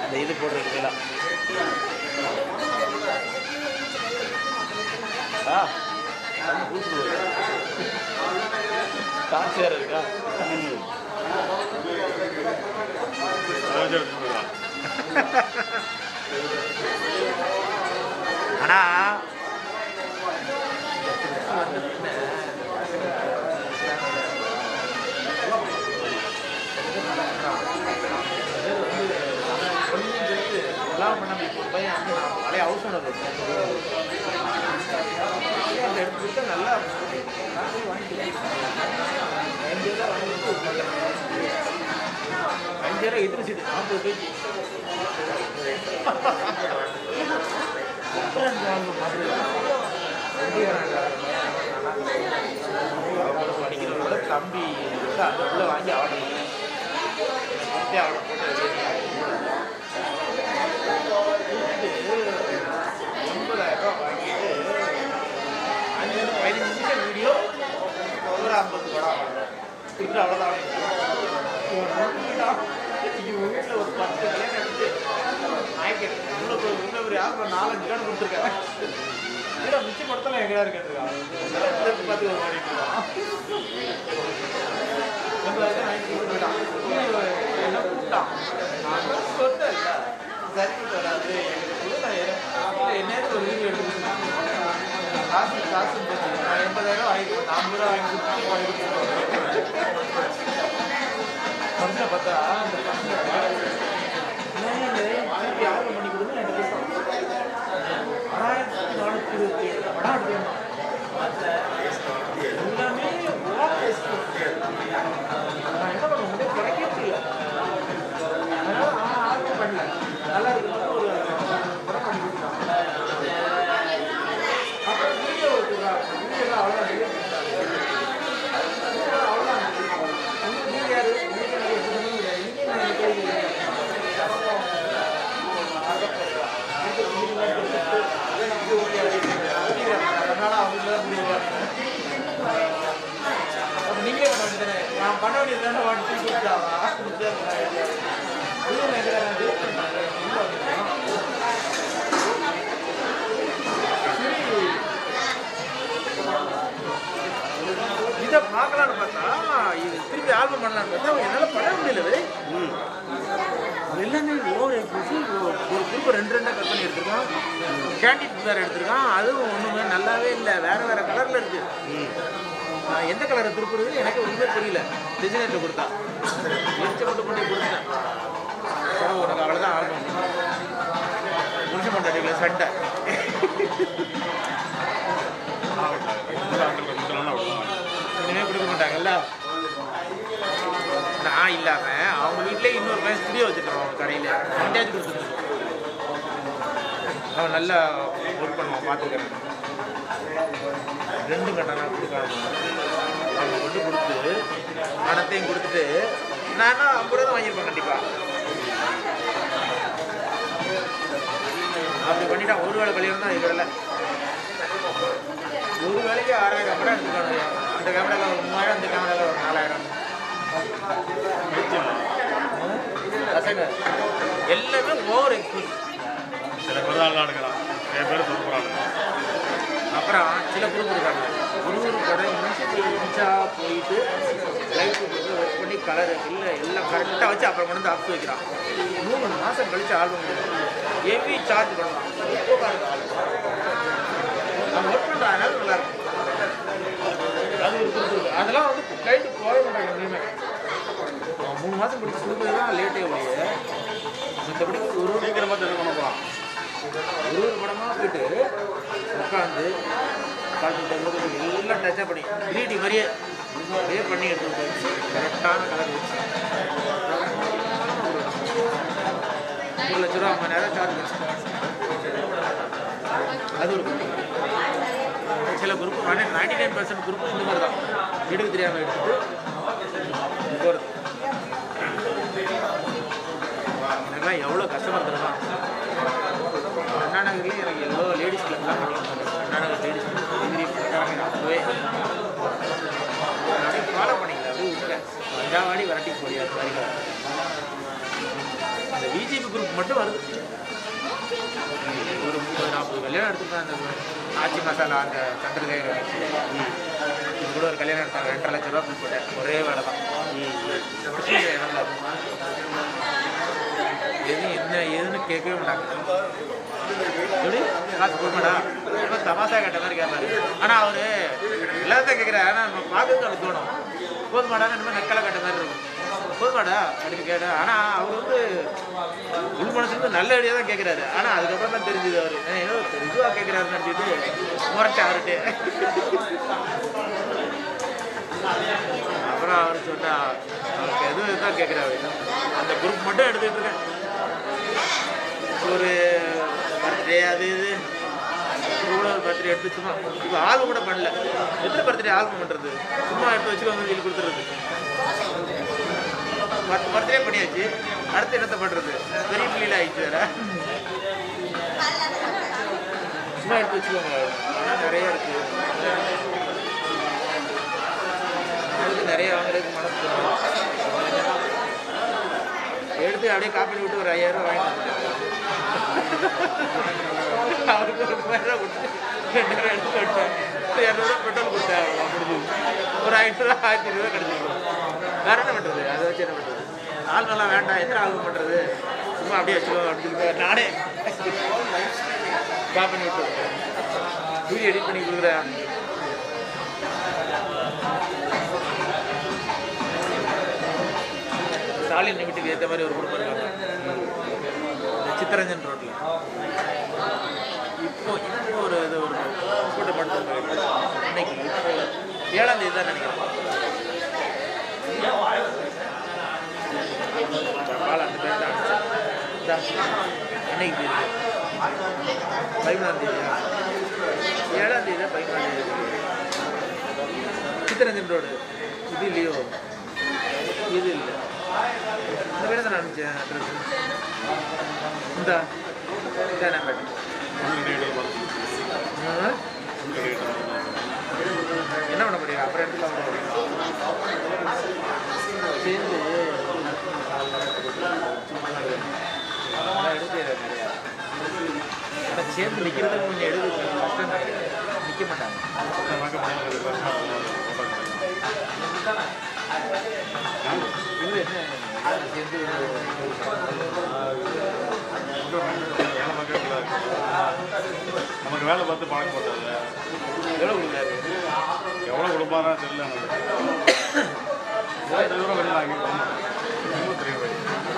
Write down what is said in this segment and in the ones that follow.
இந்த இது போடுறதுக்கெல்லாம் ஆ அது பூசு போகுது. காசு வேறு இருக்கா ம் ஆனால் எல்லாம் பண்ண இப்போ பையன் வந்து நான் பழைய ஹவுஸ் ஓனர் எடுத்துக்கிட்டு நல்லா நான் போய் வாங்கிக்கிறேன் அஞ்சு ரூபா வாங்கிட்டு அஞ்சு ரூபா எதிர்த்து சீட்டு நாற்பது பேஜ் அப்புறம் வாங்க மாதிரி படிக்கிறவங்களோட தம்பி வந்து அந்த உள்ள வாங்கி ஆர்டர் பண்ணி ஆர்டர் போட்டு எண்பதாயிரம் ரூபா வாங்கிட்டு அஞ்சு பதினஞ்சு நிமிஷம் வீடியோ ஒரு ஐம்பது படம் திருப்பி அவ்வளோதான் இவங்க வீட்டில் ஒரு பத்து கல்யாணம் எடுத்து நாய்க்கு இவ்வளோ இவ்வளோ ஒரு யாரும் நாலஞ்சு கடன் கொடுத்துருக்காங்க இல்லை மிச்சம் படத்தில் எங்கடா இருக்கேன் பார்த்து ஒரு மாதிரி என்ன கூப்பிட்டான் நான் தான் சொன்னேன் சரி வராது என்ன ஒரு வீடியோ எடுத்துருக்கேன் காசு காசு போச்சு நான் எண்பதாயிரம் வாங்கி நாற்பது ரூபா வாங்கி கொடுத்து வாங்கி ஃபங்க்ஷன் பார்த்தா அந்த திருப்பி ஆர்டர் பண்ணி கொடுங்க ரெண்டு பேரும் ஆறாயிரத்தி நானூற்றி இருபத்தி ஏழு படம் எடுத்துருந்தோம் எல்லாமே நான் என்ன பண்ண முடியும் கிடைக்கவே இல்லை அதனால நான் ஆர்டர் பண்ணல நல்லா இருக்கு ஒரு படம் பண்ணி கொடுத்தாங்க அப்புறம் வீடியோ வீடியோ அவ்வளோதான் delete பண்ணிட்டாங்க. அவ்வளோதான் நீங்க யாரு நீங்க எனக்கு எது சொன்னாலும் கிடையாது. நீங்க நான் எனக்கு கேள்வி கேட்கறீங்க. அதனால அவங்களுக்கு தான் முடிவு அப்ப நீங்களே பண்ண வேண்டியதானே நான் பண்ண வேண்டியது தானே வாட்டி கொடுத்தாவா இது எங்களை நான் delete பண்ணேன். உள்ள வந்துட்டேன். சரி இதை பார்க்கலான்னு பார்த்தா இது திருப்பி ஆல்பம் பண்ணலான்னு பார்த்தா என்னால் பண்ண முடியல வே. எல்லாமே ஓவர் ஒரு குரூப் ரெண்டு ரெண்டாக கட் பண்ணி எடுத்திருக்கான் கேண்டிட் வேறு எடுத்திருக்கான் அதுவும் ஒன்றுமே நல்லாவே இல்லை வேறு வேறு கலரில் இருக்கு நான் எந்த கலரை திருப்புறது எனக்கு ஒன்றுமே தெரியல டிசைனர்கிட்ட கொடுத்தா எரிச்ச மட்டும் கொண்டு போய் கொடுத்தேன் சரி, உனக்கு அவ்வளோதான் ஆல்பம் முடிச்ச மாட்டேன் சண்டை இனிமே கொடுக்க மாட்டாங்கல்ல நான் இல்லாம அவங்க வீட்லயே இன்னொரு பையன் ஸ்டுடியோ வச்சுருக்கான் அவங்க கடையில் அவன்கிட்டயாச்சும் கொடுத்துருக்கேன் அவன் நல்லா ஒர்க் பண்ணுவான் பார்த்துக்கிறேன் ரெண்டு கட்டணா கொடுக்காம அவங்க கொண்டு கொடுத்து பணத்தையும் கொடுத்துட்டு நான் ஐம்பது ரூபா தான் வாங்கியிருப்பேன் கண்டிப்பாக அப்படி பண்ணிட்டான் ஒரு வேளை கல்யாணம் தான் இது வேலை ஒரு வேலைக்கு ஆறாயிரம் கேமரா எடுத்துக்காங்க அந்த கேமராவில் ஒரு மூவாயிரம் அந்த கேமராவில் ஒரு நாலாயிரம் பசங்க எல்லாமே ஓவர் எக்ஸ்பீரியன்ஸ் சில பேர் தான் நல்லா எடுக்கலாம் நிறைய பேர் சொல்லுறாங்க அப்புறம் சில குரூப் இருக்காங்க ஒரு ஒரு கடை இன்ச்சு இன்ச்சா போயிட்டு லைட் போட்டு ஒர்க் பண்ணி கலர் இல்லை எல்லாம் கரெக்டாக வச்சு அப்புறம் கொண்டு வந்து அப்ஸ் வைக்கிறான் மூணு மாதம் கழிச்சு ஆல்பம் ஹெவி சார்ஜ் பண்ணலாம் சூப்பராக இருக்கு album. நம்ம ஒர்க் பண்ணுற அதனால நல்லா இருக்கும் அது ஒரு குரூப் இருக்கு அதெல்லாம் வந்து லைட்டு போகவே மாட்டாங்க எங்கேயுமே அவன் மூணு மாதம் படிச்சு கொடுக்குறது தான் லேட்டே ஒழிய மற்றபடி ஒரு ஒரு சீக்கிரமாக தெரிஞ்சு பண்ண போகலாம் ஒரு ஒரு படமாக போயிட்டு உட்காந்து பார்த்துட்டு போது எல்லாம் டச்சப் பண்ணி த்ரீ மாதிரியே அப்படியே பண்ணி எடுத்து வச்சு கரெக்டான கலர் வச்சு ஒரு லட்ச ரூபா ஐம்பது நேரம் சார்ஜ் அது ஒரு group. சில group ninety nine percent group இந்த மாதிரி தான் எடுக்க தெரியாமல் எடுத்துட்டு போகிறது எனக்குலாம் எவ்வளோ கஷ்டமாக தெரியுமா அண்ணா நகர்லேயும் எனக்கு எவ்வளோ லேடிஸ் கிளப்லாம் பண்ணியிருக்காங்க அண்ணா நகர் லேடிஸ் டிகிரி அப்போவே அப்படியே ஃபாலோ பண்ணிக்கல அப்படியே விட்டேன் அஞ்சாவாடி வரட்டி போடியா சாரி அந்த பிஜேபி குரூப் மட்டும் வருது ஒரு முப்பது நாற்பது கல்யாணம் எடுத்துருக்காங்க அந்த ஆச்சி மசாலா அந்த சந்திரதேவரை வச்சு இது கூட ஒரு கல்யாணம் எடுத்தாங்க ரெண்டரை லட்ச ரூபா பில் போட்டேன் ஒரே வேலை தான் எது என்ன ஏதுன்னு கேட்கவே மாட்டாங்க எப்படி காசு போடுமாடா ரொம்ப தமாசா கேட்ட மாதிரி கேட்பாரு ஆனால் அவரு எல்லாத்தையும் கேட்குறாரு ஆனால் நம்ம பார்க்கறதுக்கு அவருக்கு தோணும் போதுமாடான்னு இந்த மாதிரி நக்கலை கேட்ட மாதிரி இருக்கும் போதுமாடா அப்படின்னு கேட்டேன் ஆனால் அவர் வந்து உள் மனசுக்கு நல்ல ஐடியா தான் கேட்குறாரு ஆனால் அதுக்கப்புறம் தான் தெரிஞ்சுது அவர் ஏதோ இதுவாக கேட்குறாருன்னு நினச்சிட்டு முறைச்சா அவர்கிட்ட அப்புறம் அவர் சொன்னா அவருக்கு எதுவும் இதுதான் கேட்குறாரு அந்த குரூப் மட்டும் எடுத்துக்கிட்டு இருக்கேன் ஒரு பர்த்டே அது இது கூட ஒரு பர்த்டே எடுத்து சும்மா இப்போ ஆல்பம் கூட பண்ணல எத்தனை பர்த்டே ஆல்பம் பண்ணுறது சும்மா எடுத்து வச்சுக்கோங்க சொல்லி கொடுத்துறது பத்து பர்த்டே பண்ணியாச்சு அடுத்து என்னத்தை பண்ணுறது பெரிய பிள்ளைல ஆயிடுச்சு வேற சும்மா எடுத்து வச்சுக்கோங்க ஆனால் நிறைய இருக்கு அதுக்கு நிறைய வாங்குறதுக்கு மனசு தோணும். எடுத்து அப்படியே காப்பி விட்டு ஒரு ஐயாயிரம் ரூபாய் வாங்கிட்டு வந்துட்டேன். அவருக்கு ஒரு மூவாயிரம் ரூபாய் கொடுத்து ரெண்டு ரூபா எடுத்து விட்டேன் ஒரு இரநூறுவா பெட்ரோல் கொடுத்தேன் அவ்வளவுதான் முடிஞ்சுது ஒரு ஐநூறுரூவா ஆயிரத்தி ரூபா கிடைச்சிருக்கும் வேற என்ன பண்ணுறது அதை வச்சு என்ன பண்ணுறது ஆள் நல்லா வேண்டாம் எத்தனை ஆல்பம் பண்ணுறது சும்மா அப்படியே வச்சுக்கோ அப்படின்னு சொல்லி நானே காப்பி பண்ணி விட்டு வீடியோ எடிட் பண்ணி கொடுக்குறேன் ஸ்டாலின் வீட்டுக்கு ஏற்ற மாதிரி ஒரு குடும்பம் இருக்காங்க இந்த சித்தரஞ்சன் ரோட்டில் இப்போ இப்போ ஒரு இது ஒரு கூட்டம் படுத்து இன்னைக்கு இப்போ ஏழாம் தேதி தான் நினைக்கிறேன் பால் அந்த பேர் தான் அடிச்சேன் இன்னைக்கு தேதி பதிமூணாம் தேதியா ஏழாம் தேதி தான் பதிமூணாம் தேதி சித்தரஞ்சன் ரோடு இது இல்லையோ இது இல்லை இந்த பேர் தான் அனுப்பிச்சேன் அட்ரஸ் இந்த இதான் பேட்டை என்ன பண்ண முடியும் அப்புறம் எடுத்துக்கலாம் சேர்ந்து எடுத்து சேர்ந்து நிற்கிறது கொஞ்சம் எடுத்து கஷ்டம் நிற்க மாட்டாங்க இது என்ன சேர்ந்து நமக்கு வேலை பார்த்து பழக்கம் போட்டது எவ்வளோ கொடுக்குறாரு எவ்வளோ கொடுப்பாரா தெரியல எனக்கு இருபது ரூபா வெளியில் வாங்கி ரொம்ப தெரியும்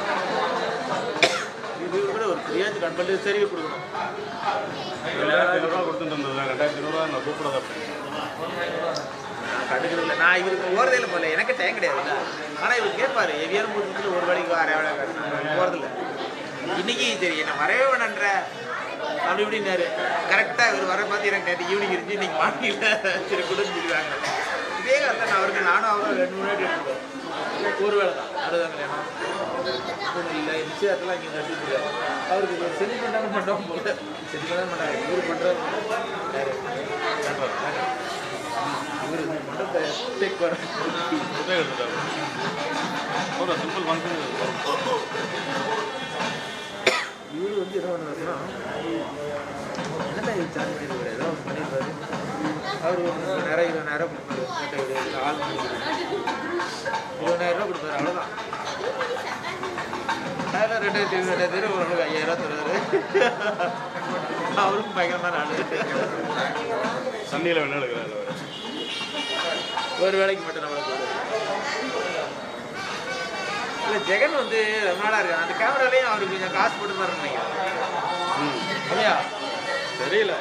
இது கூட ஒரு ஃப்ரீயாச்சு கம்பல்சரி கொடுக்கணும் ரெண்டாயிரத்தி ஐநூறுரூவா கொடுத்துட்டு இருந்தது ரெண்டாயிரத்தி ஐநூறுரூவா நான் கூப்பிடாத அப்படின்னு நான் கண்டுக்கிறது இல்லை நான் இவருக்கு போகிறதே போல எனக்கு டைம் கிடையாது ஆனால் இவர் கேட்பாரு எவியாரும் முடிச்சுட்டு ஒரு வேலைக்கு அரை வேலை போகிறதில்ல இன்னைக்கு சரி என்ன வரவே வேணான்ற அப்படி இப்படின்னாரு கரெக்டாக இவர் வர பார்த்து எனக்கு நேற்று ஈவினிங் இருந்துச்சு இன்னைக்கு மார்னிங்கில் சரி கொடுன்னு சொல்லிடுவாங்க இதே கதை நான் அவருக்கு நானும் அவரும் ரெண்டு மூணு வாட்டி எடுத்துக்கோம் ஒரு வேலை தான் அதுதான் கல்யாணம் ஒன்றும் இல்லை நிச்சயத்தெல்லாம் இங்கே கட்டிட்டு அவருக்கு இது செஞ்சு பண்ணாலும் பண்ணோம் போல செஞ்சு பண்ண மாட்டாங்க இவர் பண்ணுறாரு யாரு இவர் மண்டபத்தை டேக் வர புத்தகம் எடுத்துட்டாரு ஒரு சிம்பிள் ஃபங்க்ஷன் இவர் வந்து என்ன பண்ணுவாருன்னா என்னதான் இது சார்ஜ் பண்ணிருக்காரு ஏதோ ஒன்று பண்ணியிருப்பாரு அவர் ஒரு முப்பதாயிரம் இருபதாயிரம் கொடுப்பாரு கேட்ட வீடு ஆள் இருபதாயிரம் ரூபா கொடுப்பாரு அவ்வளோதான் அதில் ரெண்டாயிரத்தி ரெண்டாயிரத்தி ரூபா ஒரு ஐயாயிரம் தருவாரு அவருக்கும் பயங்கரமான ஆளு தண்ணியில் வெள்ளை எடுக்கிறாரு அவர் ஒரு வேலைக்கு மட்டும் நம்மளுக்கு வருது. இல்ல ஜெகன் வந்து ரொம்ப நாளா இருக்கான் அந்த கேமராலையும் அவருக்கு கொஞ்சம் காசு போட்டு தரணும் நினைக்கிறேன் இல்லையா தெரியல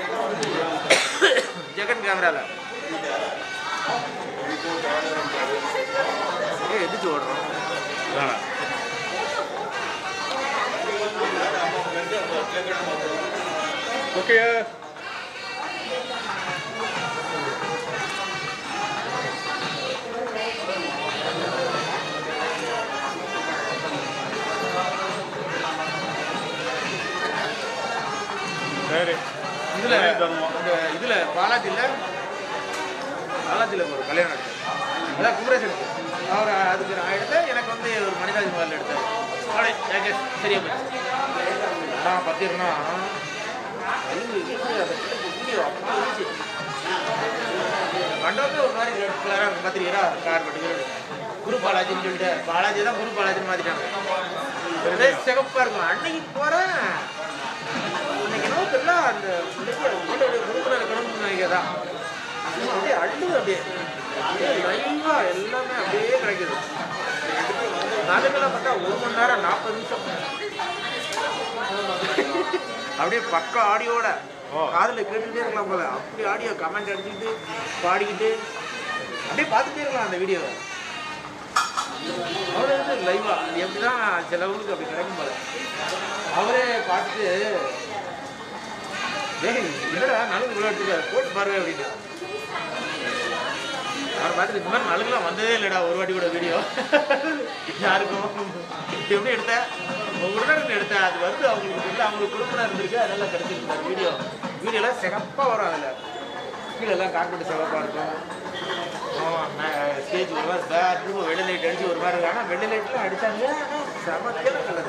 ஜெகன் கேமரால ஏ எதிர்த்து ஓடுறோம் இதானே ஓகே சரி இதுல தருவோம் இந்த இதுல பாலாஜில பாலாஜில ஒரு கல்யாணம் எடுத்தார் அதான் குமரேசன் அவர் அதுக்கு நான் எடுத்தேன் எனக்கு வந்து ஒரு மனிதாஜி முதல்ல எடுத்தார் அடே, எனக்கு சரியா போச்சு ஆனால் பார்த்தீங்கன்னா அழுகு இழுகு அந்த வீடியோ அப்படி இருந்துச்சு மண்டபமே ஒரு மாதிரி ரெட் கலராக இருக்கும் பார்த்துருக்கீங்களா கார் பட்டுக்கிறது குரு பாலாஜின்னு சொல்லிட்டு பாலாஜி தான் குரு பாலாஜின்னு மாற்றிட்டாங்க ஒரே சிகப்பாக இருக்கும் அன்னைக்கு போகிறேன் இன்னைக்கு என்ன தெரியல அந்த குருகுல இருக்கணும்னு நினைக்கிறதான் அப்படியே அழுது அப்படியே அப்படியே லைவாக எல்லாமே அப்படியே கிடைக்குது நடுகளை பார்த்தா ஒரு மணி நேரம் நாற்பது நிமிஷம் அப்படியே பக்க ஆடியோட ஓ. காதுல கேட்டுட்டே இருக்கலாம் போல அப்படி ஆடியோ கமெண்ட் அடிச்சுக்கிட்டு பாடிக்கிட்டு அப்படியே பார்த்துட்டே இருக்கலாம் அந்த வீடியோவை அவரே வந்து லைவா எப்படிதான் சிலவங்களுக்கு அப்படி கிடைக்கும் போல அவரே பார்த்துட்டு டேய் என்னடா நலுங்கு இவ்வளோ எடுத்துக்க போட்டு பாருங்க அப்படின்னு அவர் பார்த்துட்டு இந்த மாதிரி நலுங்குலாம் வந்ததே இல்லைடா ஒரு வாட்டி கூட வீடியோ யாருக்கும் எப்படி எடுத்தேன் உடனே எடுத்தேன் அது வந்து அவங்களுக்கு தெரியல அவங்களுக்கு குடும்பம் இருந்திருக்கு அதெல்லாம் கிடைச்சிருக்கு வீடியோ வீடியோலாம் சிகப்பாக வரும் அதில் கீழே எல்லாம் கார்பெட் சிவப்பாக இருக்கும் ஸ்டேஜ் ஒரு மாதிரி பேர் திரும்ப வெள்ளை லைட் அடிச்சு ஒரு மாதிரி இருக்கு ஆனால் வெள்ளை லைட்லாம் அடிச்சாங்க ஆனால் செம கீழே கலர்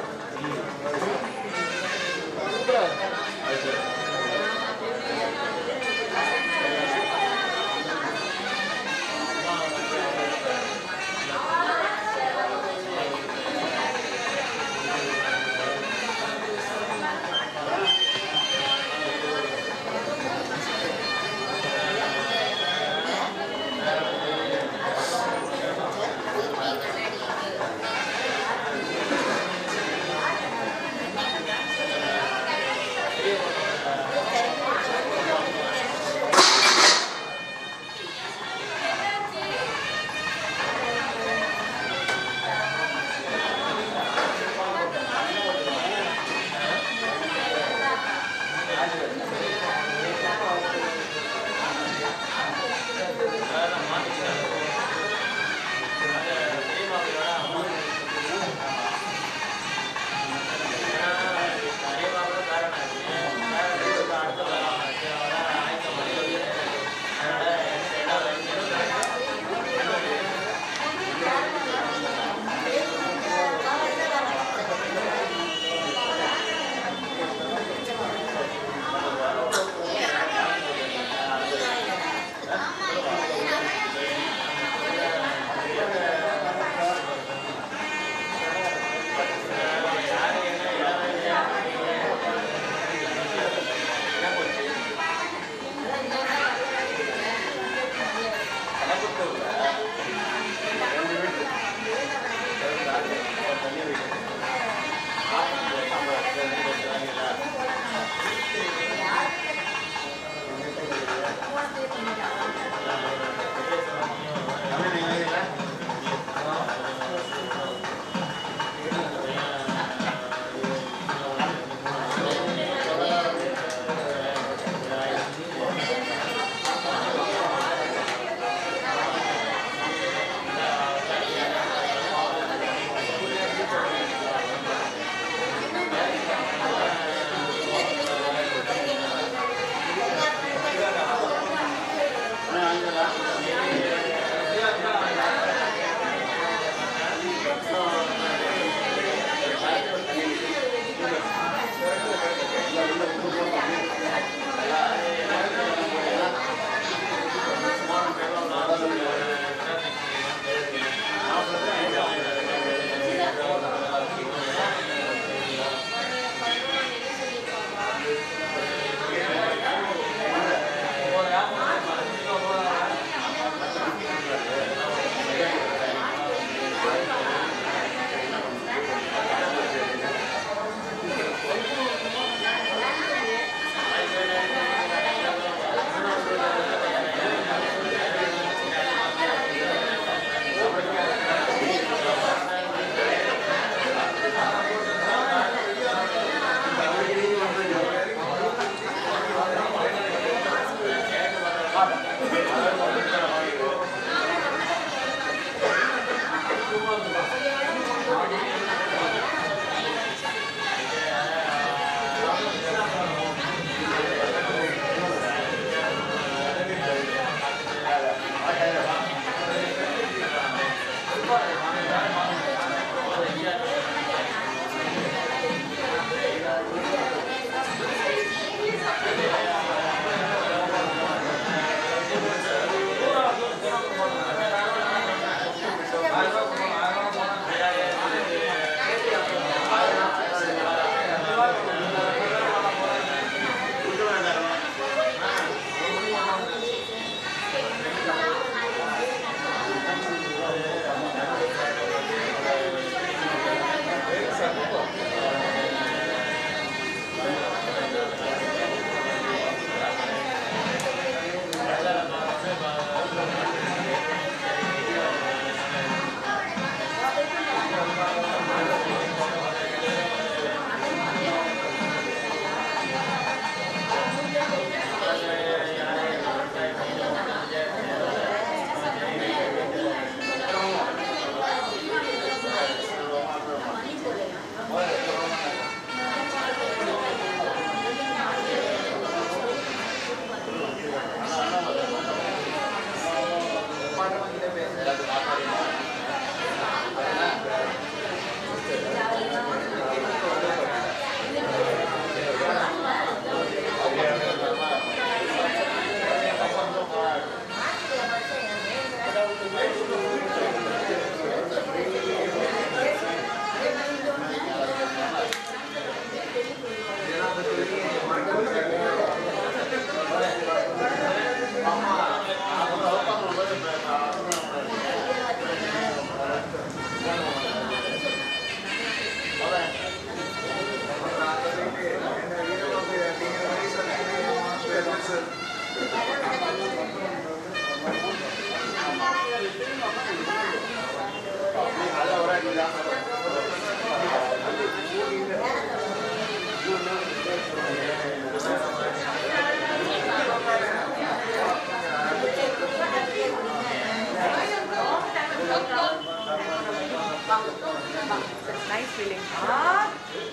Nice feeling. Ah.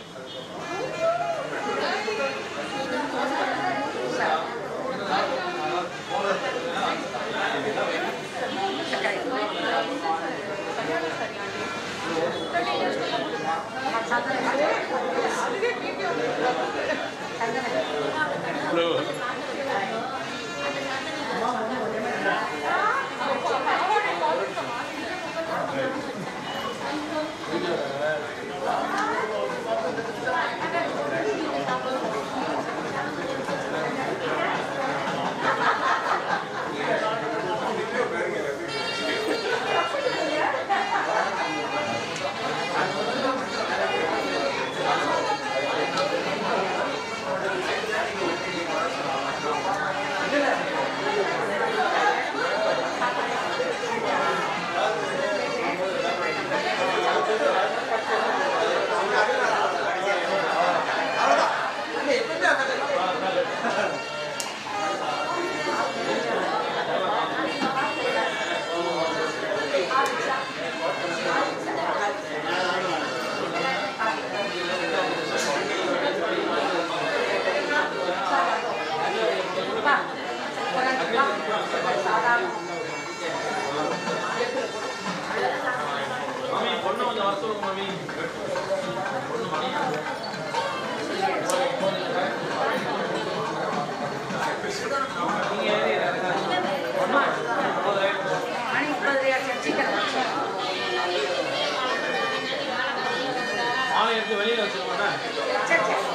மணி முப்பது சீக்கிரம் மாலை எடுத்து வெளியில வச்சிருக்கோம்னா சரி சரி